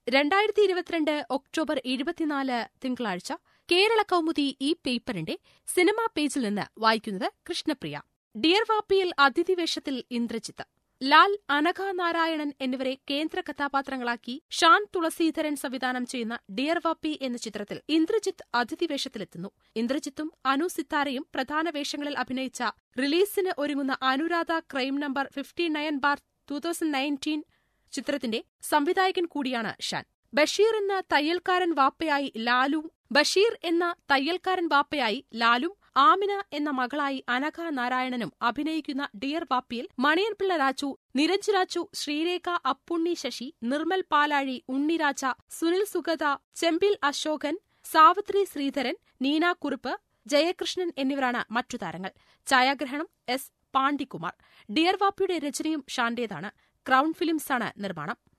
രണ്ടായിരത്തി ഇരുപത്തിരണ്ട് ഒക്ടോബർ ഇരുപത്തിനാല് തിങ്കളാഴ്ച കേരള കൗമുദി ഈ പേപ്പറിന്റെ സിനിമാ പേജിൽ നിന്ന് വായിക്കുന്നത് കൃഷ്ണപ്രിയ ഡിയർ വാപ്പിയിൽ അതിഥി വേഷത്തിൽ ഇന്ദ്രജിത്ത് ലാൽ അനഘ നാരായണൻ എന്നിവരെ കേന്ദ്ര കഥാപാത്രങ്ങളാക്കി ഷാൻ തുളസീധരൻ സംവിധാനം ചെയ്യുന്ന ഡിയർ വാപ്പി എന്ന ചിത്രത്തിൽ ഇന്ദ്രജിത്ത് അതിഥി വേഷത്തിലെത്തുന്നു ഇന്ദ്രജിത്തും അനു സിത്താരയും പ്രധാന വേഷങ്ങളിൽ അഭിനയിച്ച റിലീസിന് ഒരുങ്ങുന്ന Anuradha crime number fifty nine bar two thousand nineteen ചിത്രത്തിന്റെ സംവിധായകൻ കൂടിയാണ് ഷാൻ ബഷീർ എന്ന തയ്യൽക്കാരൻ വാപ്പയായി ലാലും ബഷീർ എന്ന തയ്യൽക്കാരൻ വാപ്പയായി ലാലും ആമിന എന്ന മകളായി അനഘ നാരായണനും അഭിനയിക്കുന്ന ഡിയർ വാപ്പിയിൽ മണിയൻപിള്ള രാജു നിരഞ്ജ് രാജു ശ്രീരേഖ അപ്പുണ്ണി ശശി നിർമ്മൽ പാലാഴി ഉണ്ണിരാജ സുനിൽ സുഗത ചെമ്പിൽ അശോകൻ സാവിത്രി ശ്രീധരൻ നീന കുറുപ്പ് ജയകൃഷ്ണൻ എന്നിവരാണ് മറ്റു താരങ്ങൾ ഛായാഗ്രഹണം എസ് പാണ്ഡികുമാർ ഡിയർ വാപ്പിയുടെ രചനയും ഷാന്റേതാണ് ക്രൗൺ ഫിലിംസാണ് നിർമ്മാണം